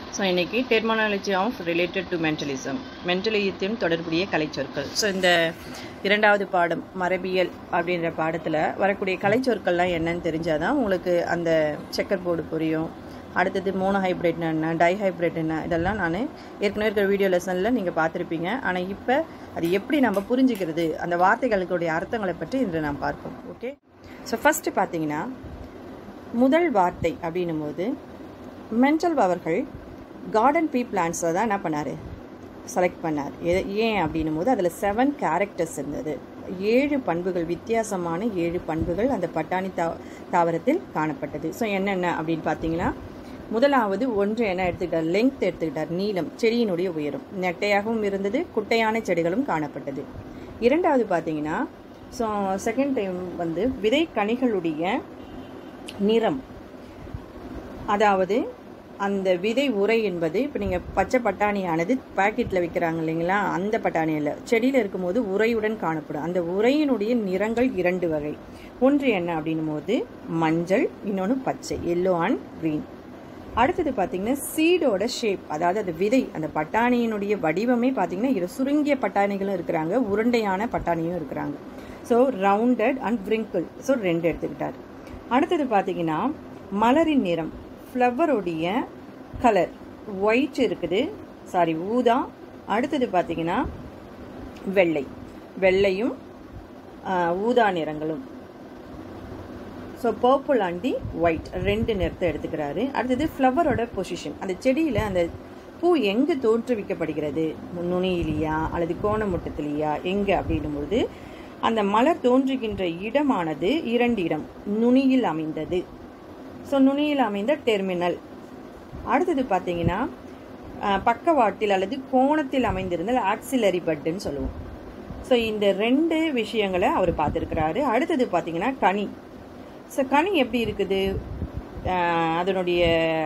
so இன்றைக்கி terminology of related to mentalism மென்டலிசத்தின் தொடர்புடைய கலைச்சொற்கள் ஸோ இந்த இரண்டாவது பாடம் மரபியல் அப்படின்ற பாடத்தில் வரக்கூடிய கலைச்சொற்கள்லாம் என்னன்னு தெரிஞ்சாதான் உங்களுக்கு அந்த செக்கர் போர்டு புரியும் அடுத்தது மோனோ ஹைப்ரிட் என்ன டை ஹைப்ரிட் என்ன இதெல்லாம் நான் ஏற்கனவே இருக்கிற வீடியோ லெசனில் நீங்கள் பார்த்துருப்பீங்க ஆனால் இப்போ அது எப்படி நம்ம புரிஞ்சுக்கிறது அந்த வார்த்தைகளுடைய அர்த்தங்களை பற்றி இன்று நாம் பார்ப்போம் ஓகே ஸோ ஃபஸ்ட்டு பார்த்தீங்கன்னா முதல் வார்த்தை அப்படின்னும் போது மென்டல் அவர்கள் கார்டன் பீ பிளான்ஸை தான் என்ன பண்ணார் செலக்ட் பண்ணார் எ- ஏன் அப்படின்னும் போது அதில் செவன் கேரக்டர்ஸ் இருந்தது ஏழு பண்புகள் வித்தியாசமான ஏழு பண்புகள் அந்த பட்டாணி தா தாவரத்தில் காணப்பட்டது ஸோ என்னென்ன அப்படின்னு பார்த்தீங்கன்னா முதலாவது ஒன்று என்ன எடுத்துக்கிட்டார் லெங்த் எடுத்துக்கிட்டார் நீளம் செடியினுடைய உயரம் நெட்டையாகவும் இருந்தது குட்டையான செடிகளும் காணப்பட்டது இரண்டாவது பார்த்தீங்கன்னா ஸோ செகண்ட் டைம் வந்து விதை கனிகளுடைய நிறம் அதாவது அந்த விதை உரை என்பது இப்போ நீங்கள் பச்சை பட்டாணியானது பாக்கெட்டில் விற்கிறாங்க இல்லைங்களா அந்த பட்டாணி இல்லை செடியில் இருக்கும்போது உரையுடன் காணப்படும் அந்த உரையினுடைய நிறங்கள் இரண்டு வகை ஒன்று என்ன அப்படின்னும் போது மஞ்சள் இன்னொன்று பச்சை எல்லோ அண்ட் க்ரீன் அடுத்தது பார்த்தீங்கன்னா சீடோட ஷேப் அதாவது அந்த விதை அந்த பட்டாணியினுடைய வடிவமே பார்த்தீங்கன்னா இரு சுருங்கிய பட்டாணிகளும் இருக்கிறாங்க உருண்டையான பட்டாணியும் இருக்கிறாங்க so rounded and wrinkled so ரெண்டு எடுத்துக்கிட்டார் அடுத்தது பார்த்தீங்கன்னா மலரின் நிறம் ஃப்ளவருடைய கலர் ஒயிட் இருக்குது சாரி ஊதா அடுத்தது பார்த்தீங்கன்னா வெள்ளை வெள்ளையும் ஆஹ், ஊதா நிறங்களும் ஸோ பர்பிள் அண்டி ஒயிட் ரெண்டு நிறத்தை எடுத்துக்கிறாரு அடுத்தது ஃப்ளவரோட பொசிஷன் அந்த செடியில் அந்த பூ எங்கே தோற்றுவிக்கப்படுகிறது நுனியிலையா அல்லது கோணமுட்டத்திலையா எங்கே அப்படின்னும்போது அந்த மலர் தோன்றுகின்ற இடமானது இரண்டு இடம் நுனியில் அமைந்தது ஸோ நுனியில் அமைந்த டெர்மினல் அடுத்தது பார்த்தீங்கன்னா அஹ், பக்கவாட்டில் அல்லது கோணத்தில் அமைந்திருந்த ஆக்சிலரி பட்டுன்னு சொல்லுவோம் ஸோ இந்த ரெண்டு விஷயங்களை அவர் பார்த்துருக்கிறாரு அடுத்தது பார்த்தீங்கன்னா கனி ஸோ கனி எப்படி இருக்குது அஹ், அதனுடைய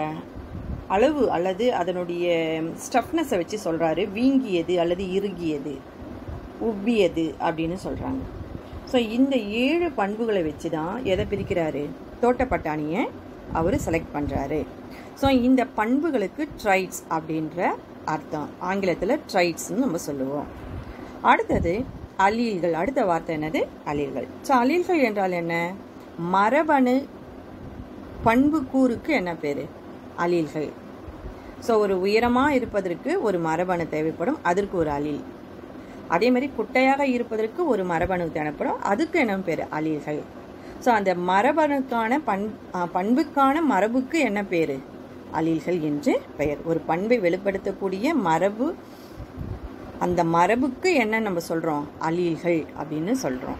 அளவு அல்லது அதனுடைய ஸ்டஃப்னஸை வச்சு சொல்கிறாரு வீங்கியது அல்லது இறுகியது உவ்வியது அப்படின்னு சொல்கிறாங்க ஸோ இந்த ஏழு பண்புகளை வச்சு தான் எதை பிரிக்கிறாரு தோட்டப்பட்டாணியை அவர் செலக்ட் பண்ணுறாரு ஸோ இந்த பண்புகளுக்கு ட்ரைட்ஸ் அப்படின்ற அர்த்தம் ஆங்கிலத்தில் ட்ரைட்ஸ்னு நம்ம சொல்லுவோம் அடுத்தது அலீல்கள் அடுத்த வார்த்தை என்னது அலீல்கள் ஸோ அலீல்கள் என்றால் என்ன மரபணு பண்புக்கூறுக்கு என்ன பேர் அலீல்கள் ஸோ ஒரு உயரமாக இருப்பதற்கு ஒரு மரபணு தேவைப்படும் அதற்கு ஒரு அலீல் அதே மாதிரி குட்டையாக இருப்பதற்கு ஒரு மரபணு தேவைப்படும் அதுக்கு என்ன பேர் அலீல்கள் ஸோ அந்த மரபணுக்கான பண் ஆ, பண்புக்கான மரபுக்கு என்ன பேர் அலீல்கள் என்று பெயர் ஒரு பண்பை வெளிப்படுத்தக்கூடிய மரபு அந்த மரபுக்கு என்ன நம்ம சொல்கிறோம் அலீல்கள் அப்படின்னு சொல்கிறோம்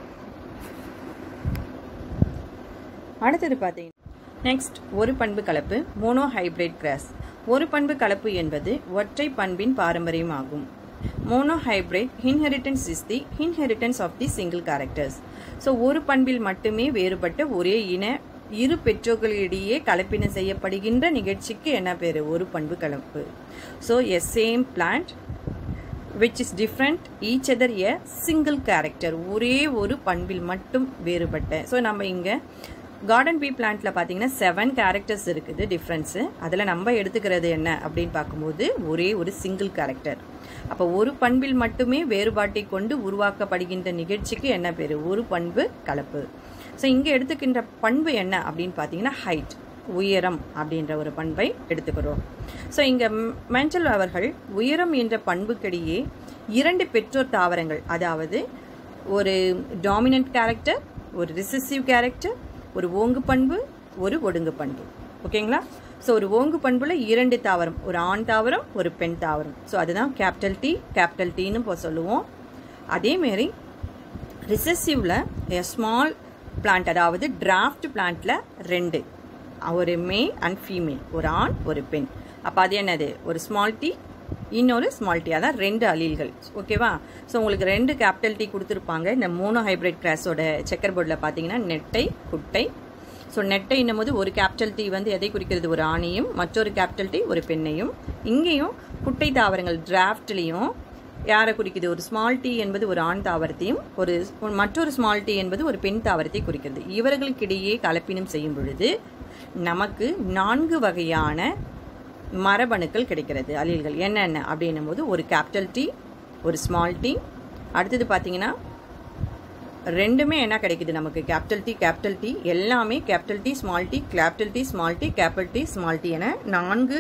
அடுத்தது பார்த்தீங்கன்னா நெக்ஸ்ட் ஒரு பண்பு கலப்பு மோனோ ஹைபிரிட் கிராஸ் ஒரு பண்பு கலப்பு என்பது ஒற்றை பண்பின் பாரம்பரியமாகும் mono hybrid inheritance is the inheritance of the single characters so ஒரு பண்பில் மட்டுமே வேறுபட்ட ஒரே இன இரு பெற்றோர்களிடையே கலப்பினம் செய்யப்படுகின்ற நிகழ்ச்சிக்கு என்ன பேர் ஒரு பண்பு கலப்பு so a same plant which is different each other a single character ஒரே ஒரு பண்பில் மட்டும் வேறுபட்ட ஸோ நம்ம இங்கே கார்டன் பீ பிளான்ட்ல பார்த்தீங்கன்னா செவன் கேரக்டர்ஸ் இருக்குது டிஃப்ரென்ஸு அதில் நம்ம எடுத்துக்கிறது என்ன அப்படின்னு பார்க்கும்போது ஒரே ஒரு சிங்கிள் கேரக்டர் அப்போ ஒரு பண்பில் மட்டுமே வேறுபாட்டை கொண்டு உருவாக்கப்படுகின்ற நிகழ்ச்சிக்கு என்ன பேர் ஒரு பண்பு கலப்பு ஸோ இங்கே எடுத்துக்கின்ற பண்பு என்ன அப்படின்னு பார்த்தீங்கன்னா ஹைட் உயரம் அப்படின்ற ஒரு பண்பை எடுத்துக்கிறோம் ஸோ இங்கே மென்டல் அவர்கள் உயரம் என்ற பண்புக்கிடையே இரண்டு பெற்றோர் தாவரங்கள் அதாவது ஒரு டாமினன்ட் கேரக்டர் ஒரு ரிசசிவ் கேரக்டர் ஒரு ஓங்கு பண்பு ஒரு ஒடுங்கு பண்பு ஓகேங்களா ஸோ ஒரு ஓங்கு பண்புல இரண்டு தாவரம் ஒரு ஆண் தாவரம் ஒரு பெண் தாவரம் ஸோ அதுதான் கேபிட்டல் டி கேபிட்டல் டின்னு இப்போ சொல்லுவோம் அதேமாரி ரிசசிவ்ல ஸ்மால் பிளான்ட் அதாவது டிராஃப்ட் பிளான்ட்ல ரெண்டு ஒரு மேல் அண்ட் ஃபீமேல் ஒரு ஆண் ஒரு பெண் அப்போ அது என்னது ஒரு ஸ்மால் டி இன்னொரு ஸ்மால் டி அதான் ரெண்டு அலீல்கள் ஓகேவா ஸோ உங்களுக்கு ரெண்டு கேபிட்டல் டி கொடுத்துருப்பாங்க இந்த மோனோ ஹைப்ரிட் கிராஸோட செக்கர் போர்டில் பார்த்தீங்கன்னா நெட்டை குட்டை ஸோ நெட்டை போது ஒரு கேபிட்டல் டி வந்து எதை குறிக்கிறது ஒரு ஆணையும் மற்றொரு கேபிட்டல் டி ஒரு பெண்ணையும் இங்கேயும் குட்டை தாவரங்கள் டிராஃப்ட்லேயும் யாரை குறிக்குது ஒரு ஸ்மால் டி என்பது ஒரு ஆண் தாவரத்தையும் ஒரு மற்றொரு ஸ்மால் டி என்பது ஒரு பெண் தாவரத்தை குறிக்கிறது இவர்களுக்கிடையே கலப்பினம் செய்யும் பொழுது நமக்கு நான்கு வகையான மரபணுக்கள் கிடைக்கிறது அலீல்கள் என்னென்ன அப்படின்னும் போது ஒரு கேபிட்டல் டி ஒரு ஸ்மால் டி அடுத்தது பார்த்தீங்கன்னா ரெண்டுமே என்ன கிடைக்குது நமக்கு கேபிட்டல் டி கேபிட்டல் டி எல்லாமே capital D small D capital D small D capital D small D என நான்கு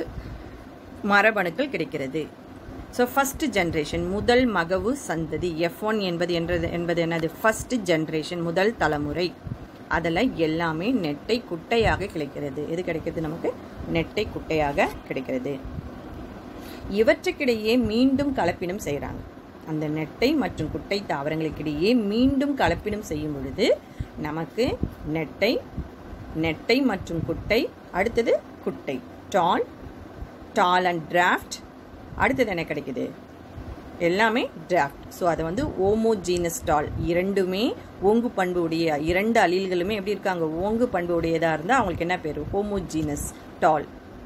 மரபணுக்கள் கிடைக்கிறது ஸோ ஃபஸ்ட் ஜென்ரேஷன் முதல் மகவு சந்ததி எஃப் ஒன் என்பது என்றது என்பது என்னது ஃபஸ்ட் ஜென்ரேஷன் முதல் தலைமுறை அதில் எல்லாமே நெட்டை குட்டையாக கிடைக்கிறது எது கிடைக்கிறது நமக்கு நெட்டை குட்டையாக கிடைக்கிறது இவற்றுக்கிடையே மீண்டும் கலப்பினம் செய்கிறாங்க அந்த நெட்டை மற்றும் குட்டை தாவரங்களுக்கிடையே மீண்டும் கலப்பினம் செய்யும் பொழுது நமக்கு நெட்டை நெட்டை மற்றும் குட்டை அடுத்தது குட்டை டால் டால் அண்ட் டிராஃப்ட் அடுத்தது என்ன கிடைக்குது எல்லாமே டிராஃப்ட் ஸோ அதை வந்து ஓமோஜீனஸ் டால் இரண்டுமே ஓங்கு பண்பு உடைய இரண்டு அலீல்களுமே எப்படி இருக்காங்க ஓங்கு பண்பு உடையதாக இருந்தால் அவங்களுக்கு என்ன பேர் ஹோமோஜீனஸ் டால்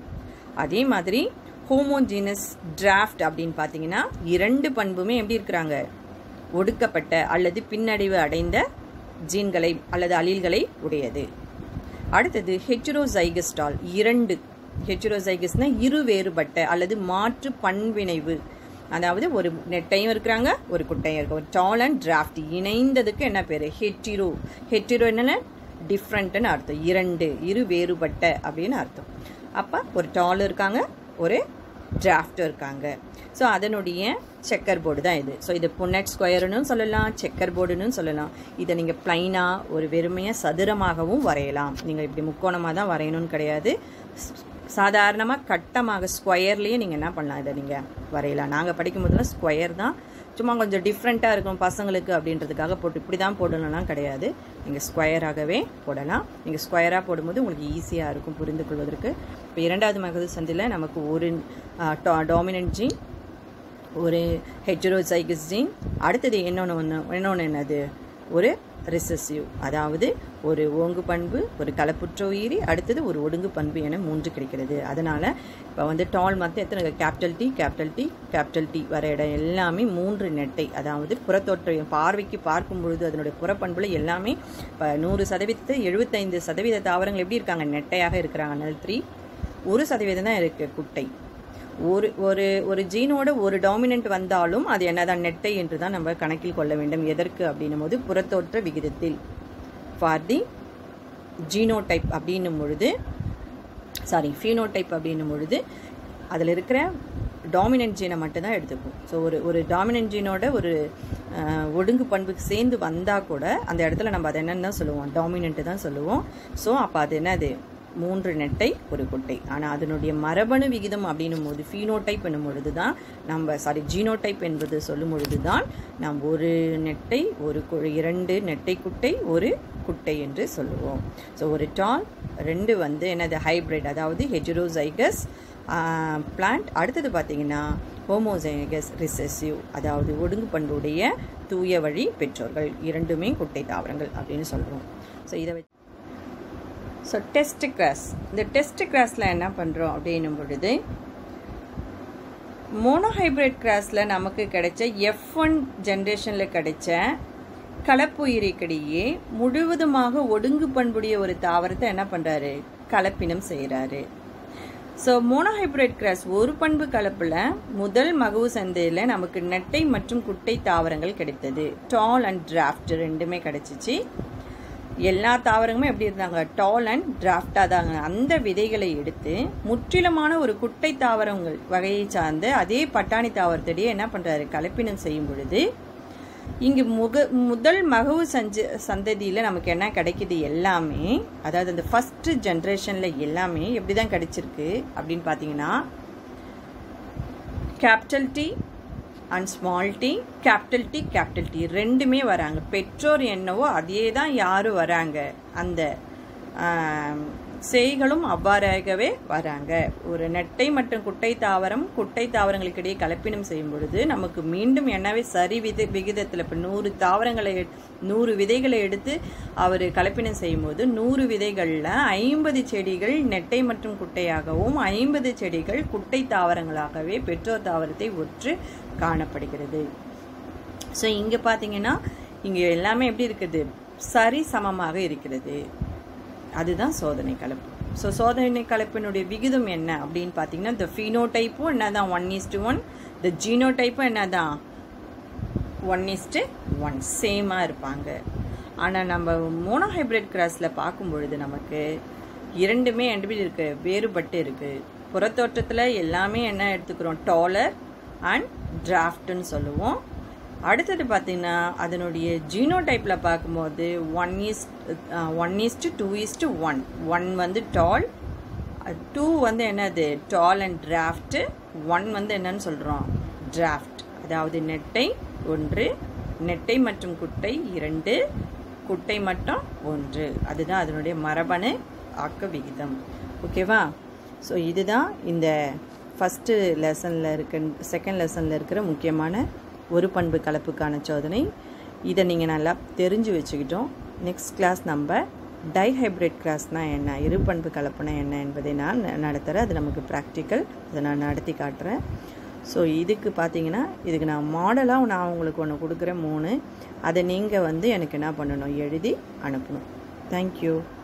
அதே மாதிரி ஹோமோஜீனஸ் டிராஃப்ட் அப்படின்னு பார்த்தீங்கன்னா இரண்டு பண்புமே எப்படி இருக்கிறாங்க ஒடுக்கப்பட்ட அல்லது பின்னடைவு அடைந்த ஜீன்களை அல்லது அலீல்களை உடையது அடுத்தது ஹெட்ரோசைகஸ்டால் இரண்டு ஹெட்ரோசைகஸ்னா இரு வேறுபட்ட அல்லது மாற்று பண்பிணைவு அதாவது ஒரு நெட்டையும் இருக்கிறாங்க ஒரு குட்டையும் இருக்கு ஒரு டால் அண்ட் டிராஃப்ட் இணைந்ததுக்கு என்ன பேர் ஹெட்டிரோ ஹெட்டிரோ என்னென்ன டிஃப்ரெண்ட்னு அர்த்தம் இரண்டு இரு வேறுபட்ட அப்படின்னு அர்த்தம் அப்போ ஒரு டால் இருக்காங்க ஒரு டிராஃப்டும் இருக்காங்க ஸோ அதனுடைய செக்கர் போர்டு தான் இது ஸோ இது புன்னட் ஸ்கொயர்னு சொல்லலாம் செக்கர் போர்டுன்னு சொல்லலாம் இதை நீங்கள் ப்ளைனாக ஒரு வெறுமையாக சதுரமாகவும் வரையலாம் நீங்கள் இப்படி முக்கோணமாக தான் வரையணும்னு கிடையாது சாதாரணமாக கட்டமாக ஸ்கொயர்லேயே நீங்கள் என்ன பண்ணலாம் இதை நீங்கள் வரையலாம் நாங்கள் படிக்கும் போதெல்லாம் ஸ்கொயர் தான் சும்மா கொஞ்சம் டிஃப்ரெண்ட்டாக இருக்கும் பசங்களுக்கு அப்படின்றதுக்காக போட்டு இப்படி தான் போடணும்லாம் கிடையாது நீங்கள் ஸ்கொயராகவே போடலாம் நீங்கள் ஸ்கொயராக போடும்போது உங்களுக்கு ஈஸியாக இருக்கும் புரிந்து கொள்வதற்கு இப்போ இரண்டாவது மகது சந்தில் நமக்கு ஒரு டாமினன்ட் ஜீன் ஒரு ஹெட்ரோசைகஸ் ஜீன் அடுத்தது இன்னொன்று ஒன்று இன்னொன்று என்னது ஒரு ரிசசிவ் அதாவது ஒரு ஓங்கு பண்பு ஒரு கலப்புற்ற உயிரி அடுத்தது ஒரு ஒடுங்கு பண்பு என மூன்று கிடைக்கிறது அதனால் இப்போ வந்து டால் மற்ற எத்தனை capital D capital D capital T வர இடம் எல்லாமே மூன்று நெட்டை அதாவது புறத்தோற்ற பார்வைக்கு பார்க்கும் பொழுது அதனுடைய புறப்பண்புல எல்லாமே இப்போ நூறு சதவீதத்தை எழுபத்தைந்து சதவீத தாவரங்கள் எப்படி இருக்காங்க நெட்டையாக இருக்கிறாங்க நல் த்ரீ ஒரு சதவீதம் தான் இருக்குது குட்டை ஒரு ஒரு ஒரு ஜீனோட ஒரு டாமினன்ட் வந்தாலும் அது என்னதான் நெட்டை என்று தான் நம்ம கணக்கில் கொள்ள வேண்டும் எதற்கு அப்படின்னும் போது புறத்தோற்ற விகிதத்தில் ஃபார் தி ஜீனோடைப் அப்படின்னும் பொழுது சாரி ஃபீனோடைப் அப்படின்னும் பொழுது அதில் இருக்கிற டாமினன்ட் ஜீனை மட்டும்தான் எடுத்துக்கும் ஸோ ஒரு ஒரு டாமினன்ட் ஜீனோட ஒரு ஒடுங்கு பண்புக்கு சேர்ந்து வந்தால் கூட அந்த இடத்துல நம்ம அதை என்னென்னு தான் சொல்லுவோம் டாமினன்ட்டு தான் சொல்லுவோம் ஸோ அப்போ அது என்னது மூன்று நெட்டை ஒரு குட்டை ஆனால் அதனுடைய மரபணு விகிதம் அப்படின்னும் போது ஃபீனோடைப் என்னும் பொழுது தான் நம்ம சாரி ஜீனோடைப் என்பது சொல்லும் பொழுது தான் நாம் ஒரு நெட்டை ஒரு இரண்டு நெட்டை குட்டை ஒரு குட்டை என்று சொல்லுவோம் ஸோ ஒரு டால் ரெண்டு வந்து என்னது ஹைப்ரிட் அதாவது ஹெஜரோசைகஸ் பிளான்ட் அடுத்தது பார்த்தீங்கன்னா ஹோமோசைகஸ் ரிசெசிவ் அதாவது ஒடுங்கு பண்புடைய தூய வழி பெற்றோர்கள் இரண்டுமே குட்டை தாவரங்கள் அப்படின்னு சொல்கிறோம் ஸோ இதை வச்சு ஸோ டெஸ்ட் கிராஸ் இந்த டெஸ்ட் கிராஸில் என்ன பண்ணுறோம் அப்படின்னும் பொழுது மோனோஹைப்ரிட் கிராஸில் நமக்கு கிடைச்ச எஃப் ஒன் ஜென்ரேஷனில் கிடைச்ச கலப்புயிரிக்கிடையே முழுவதுமாக ஒடுங்கு பண்புடைய ஒரு தாவரத்தை என்ன பண்ணுறாரு கலப்பினம் செய்கிறாரு ஸோ மோனோஹைப்ரிட் கிராஸ் ஒரு பண்பு கலப்பில் முதல் மகவு சந்தையில் நமக்கு நெட்டை மற்றும் குட்டை தாவரங்கள் கிடைத்தது டால் அண்ட் டிராஃப்ட் ரெண்டுமே கிடைச்சிச்சு எல்லா தாவரங்களுமே எப்படி இருந்தாங்க டால் அண்ட் டிராஃப்டாக தாங்க அந்த விதைகளை எடுத்து முற்றிலுமான ஒரு குட்டை தாவரங்கள் வகையை சார்ந்த அதே பட்டாணி தாவரத்திடையே என்ன பண்ணுறாரு கலப்பினம் செய்யும் பொழுது இங்கு முக முதல் மகவு சஞ்ச சந்ததியில் நமக்கு என்ன கிடைக்குது எல்லாமே அதாவது அந்த ஃபஸ்ட்டு ஜென்ரேஷனில் எல்லாமே எப்படி தான் கிடைச்சிருக்கு அப்படின்னு பார்த்தீங்கன்னா capital T and small D capital D capital T ரெண்டுமே வராங்க பெற்றோர் என்னவோ அதே தான் யாரும் வராங்க அந்த செய்களும் அவ்வாறாகவே வராங்க ஒரு நெட்டை மற்றும் குட்டை தாவரம் குட்டை தாவரங்களுக்கு இடையே கலப்பினம் செய்யும் பொழுது நமக்கு மீண்டும் என்னவே சரி வித விகிதத்தில் இப்போ நூறு தாவரங்களை நூறு விதைகளை எடுத்து அவர் கலப்பினம் செய்யும்போது நூறு விதைகளில் ஐம்பது செடிகள் நெட்டை மற்றும் குட்டையாகவும் ஐம்பது செடிகள் குட்டை தாவரங்களாகவே பெற்றோர் தாவரத்தை ஒற்று காணப்படுகிறது ஸோ இங்கே பார்த்தீங்கன்னா இங்கே எல்லாமே எப்படி இருக்குது சரி சமமாக இருக்கிறது அதுதான் சோதனை கலப்பு ஸோ சோதனை கலப்பினுடைய விகிதம் என்ன அப்படின்னு பார்த்தீங்கன்னா இந்த ஃபீனோடைப்பும் என்ன தான் ஒன் இஸ்டு ஒன் இந்த ஜீனோடைப்பும் என்ன தான் ஒன் இஸ்டு ஒன் சேமாக இருப்பாங்க ஆனால் நம்ம மோனோ ஹைப்ரிட் கிராஸில் பார்க்கும் பொழுது நமக்கு இரண்டுமே எப்படி இருக்கு வேறுபட்டு இருக்கு புறத்தோற்றத்தில் எல்லாமே என்ன எடுத்துக்கிறோம் டாலர் அண்ட் டிராஃப்ட்னு சொல்லுவோம் அடுத்தது பார்த்தீங்கன்னா அதனுடைய ஜீனோ டைப்பில் பார்க்கும்போது one is one is to two is to one one வந்து டால் டூ வந்து என்னது டால் அண்ட் டிராஃப்ட் ஒன் வந்து என்னன்னு சொல்கிறோம் டிராஃப்ட் அதாவது நெட்டை ஒன்று நெட்டை மற்றும் குட்டை இரண்டு குட்டை மட்டும் ஒன்று அதுதான் அதனுடைய மரபணு ஆக்க விகிதம் ஓகேவா ஸோ இதுதான் இந்த ஃபஸ்ட்டு லெசனில் இருக்க செகண்ட் லெசனில் இருக்கிற முக்கியமான ஒரு பண்பு கலப்புக்கான சோதனை இதை நீங்கள் நல்லா தெரிஞ்சு வச்சுக்கிட்டோம் நெக்ஸ்ட் கிளாஸ் நம்ம டைஹைப்ரிட் கிளாஸ்னால் என்ன இரு பண்பு கலப்புனா என்ன என்பதை நான் நடத்துகிறேன் அது நமக்கு ப்ராக்டிக்கல் அதை நான் நடத்தி காட்டுறேன் ஸோ இதுக்கு பார்த்தீங்கன்னா இதுக்கு நான் மாடலாக நான் உங்களுக்கு ஒன்று கொடுக்குறேன் மூணு அதை நீங்கள் வந்து எனக்கு என்ன பண்ணணும் எழுதி அனுப்பணும் தேங்க்யூ